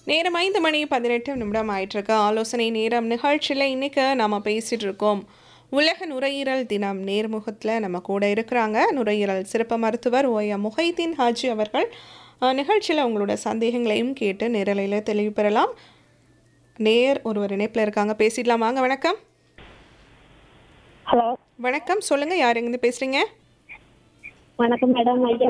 நேரம் ஐந்து மணி பதினெட்டு நிமிடம் ஆயிட்டிருக்கு ஆலோசனை நேரம் நிகழ்ச்சியில் இன்றைக்கி நம்ம பேசிகிட்டு இருக்கோம் உலக நுரையீரல் தினம் நேர்முகத்தில் நம்ம கூட இருக்கிறாங்க நுரையீரல் சிறப்பு மருத்துவர் ஓய முஹைதீன் ஹாஜி அவர்கள் நிகழ்ச்சியில் உங்களோட சந்தேகங்களையும் கேட்டு நேரலையில் தெளிவு பெறலாம் நேர் ஒருவர் இணைப்பில் இருக்காங்க பேசிடலாம் வாங்க வணக்கம் ஹலோ வணக்கம் சொல்லுங்கள் யார் எங்கேருந்து பேசுகிறீங்க வணக்கம் மேடம் ஐயா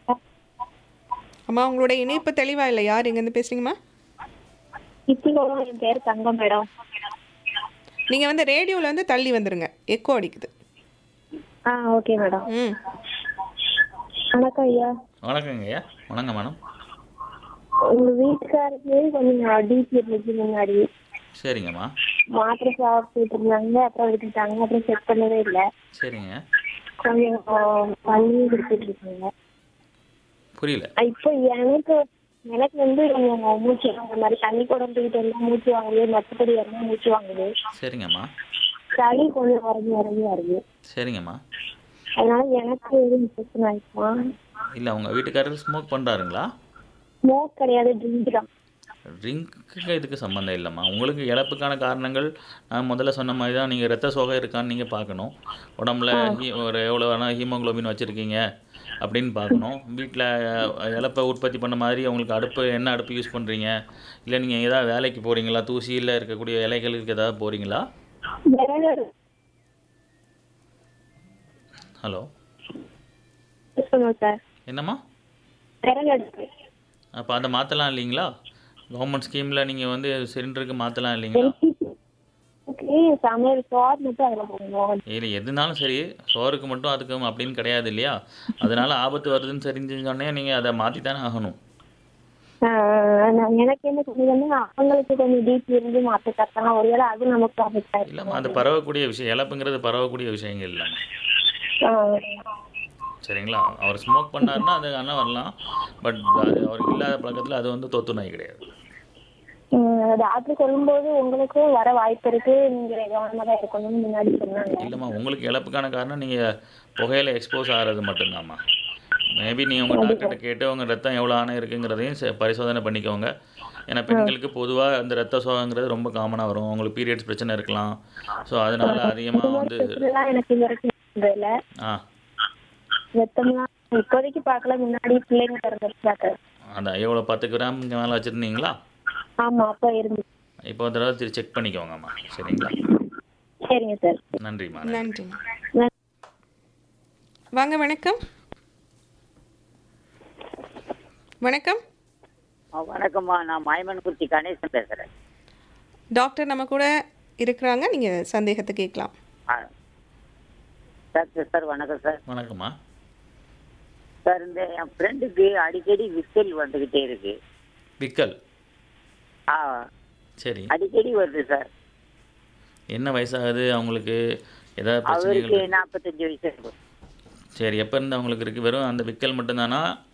அம்மா உங்களோட இணைப்பு தெளிவாக இல்லை யார் எங்கேருந்து பேசுகிறீங்கம்மா இத்திலோட என் பேர் தங்கம் மேடம் நீங்கள் வந்து ரேடியோவில் வந்து தள்ளி வந்துடுங்க எக்கோ அடிக்குது ஆ ஓகே மேடம் ம் வணக்கம் ஐயா வணக்கங்க ஐயா வணக்கம் மேடம் உங்க வீட்டுக்காருக்கு கொஞ்சம் டிபி இருந்துச்சு முன்னாடி சரிங்கம்மா மாத்திரை சாப்பிட்டு இருந்தாங்க அப்புறம் விட்டுட்டாங்க அப்புறம் செக் பண்ணவே இல்லை சரிங்க கொஞ்சம் பண்ணி கொடுத்துட்டு இருக்காங்க புரியல இப்போ எனக்கு எனக்கு வந்து கொஞ்சம் மூச்சு வாங்குற மாதிரி தண்ணி குடம்பிக்கிட்டு எல்லாம் மூச்சு வாங்குது மற்றபடி எல்லாம் மூச்சு வாங்குது சரிங்கம்மா சளி கொஞ்சம் வரைஞ்சி வரைஞ்சி வருது சரிங்கம்மா அதனால எனக்கு எதுவும் பிரச்சனை ஆயிடுமா இல்லை உங்கள் வீட்டுக்காரர் ஸ்மோக் பண்ணுறாருங்களா ஸ்மோக் கிடையாது ட்ரிங்க் தான் ட்ரிங்க்குக்கு இதுக்கு சம்மந்தம் இல்லைம்மா உங்களுக்கு இழப்புக்கான காரணங்கள் நான் முதல்ல சொன்ன மாதிரி தான் நீங்கள் ரத்த சோகை இருக்கான்னு நீங்கள் பார்க்கணும் உடம்புல ஹீ ஒரு எவ்வளோ வேணால் ஹீமோகுளோபின் வச்சுருக்கீங்க அப்படின்னு பார்க்கணும் வீட்டில் இழப்பை உற்பத்தி பண்ண மாதிரி உங்களுக்கு அடுப்பு என்ன அடுப்பு யூஸ் பண்ணுறீங்க இல்லை நீங்கள் ஏதாவது வேலைக்கு போகிறீங்களா தூசியில் இருக்கக்கூடிய இலைகளுக்கு ஏதாவது போகிறீங்களா விரல் ஹலோ சொல்லுங்க சார் என்னம்மா விரல் எடுத்து அப்போ அதை மாற்றலாம் இல்லைங்களா கவர்மெண்ட் ஸ்கீமில் நீங்கள் வந்து சிலிண்டருக்கு மாற்றலாம் இல்லைங்களா ஓகே சமையல் சோறு மட்டும் அதில் போடுவோம் இல்லை எதுனாலும் சரி சோறுக்கு மட்டும் அதுக்கு அப்படின்னு கிடையாது இல்லையா அதனால ஆபத்து வருதுன்னு தெரிஞ்சுச்சோடனே நீங்கள் அதை மாற்றி தானே ஆகணும் எனக்கு என்ன சொல்லுதுன்னா அவங்களுக்கு கொஞ்சம் டிபி இருந்து மாற்ற கட்டலாம் ஒருவேளை அது நமக்கு அஃபெக்ட் ஆயிடும் இல்லைம்மா அது பரவக்கூடிய விஷயம் இழப்புங்கிறது பரவக்கூடிய விஷயங்கள் இல்லைம்மா சரிங்களா அவர் ஸ்மோக் பண்ணாருன்னா அது ஆனால் வரலாம் பட் அது அவருக்கு இல்லாத பழக்கத்தில் அது வந்து தொத்து நாய் கிடையாது டாக்டர் சொல்லும்போது உங்களுக்கும் வர வாய்ப்பு இருக்கு நீங்க கவனமா தான் இருக்கணும்னு முன்னாடி சொன்னாங்க இல்லைம்மா உங்களுக்கு இழப்புக்கான காரணம் நீங்கள் புகையில எக்ஸ்போஸ் ஆகிறது மட்டும்தாம்மா மேபி நீங்கள் உங்கள் டாக்டர்கிட்ட கேட்டு உங்கள் ரத்தம் எவ்வளோ ஆணை இருக்குங்கிறதையும் செ- பரிசோதனை பண்ணிக்கோங்க ஏன்னா பெண்களுக்கு பொதுவாக அந்த ரத்த சோகங்கிறது ரொம்ப காமனாக வரும் அவங்களுக்கு பீரியட்ஸ் பிரச்சனை இருக்கலாம் ஸோ அதனால அதிகமாக வந்து இதெல்லாம் எனக்கு இது வரைக்கும் இருந்ததில்ல ஆ ரத்தம்லாம் இப்போதைக்கு பார்க்கல முன்னாடி பிள்ளைங்க பிறந்திருக்கு டாக்டர் அதான் எவ்வளோ பத்து கிராம் மேலே வச்சுருந்தீங்களா ஆமா அப்போ இருந்து இப்போ ஒரு தடவை திரு செக் பண்ணிக்கோங்கம்மா சரிங்களா சரிங்க சார் நன்றிம்மா நன்றி வாங்க வணக்கம் வணக்கம் ஆ, வணக்கம்மா நான் மாயமன்குறிச்சி கணேசன் பேசுகிறேன் டாக்டர் நம்ம கூட இருக்கிறாங்க நீங்கள் சந்தேகத்தை கேட்கலாம் ஆ சார் சார் சார் வணக்கம் சார் வணக்கம்மா சார் இந்த என் ஃப்ரெண்டுக்கு அடிக்கடி விக்கல் வந்துக்கிட்டே இருக்கு விக்கல் ஆ சரி அடிக்கடி வருது சார் என்ன வயசாகுது அவங்களுக்கு ஏதாவது அவருக்கு பிரச்சனைகள் நாற்பத்தஞ்சு வயசு இருக்கும் சரி எப்போ இருந்து அவங்களுக்கு இருக்குது வெறும் அந்த விக்கல் மட்டும்தானா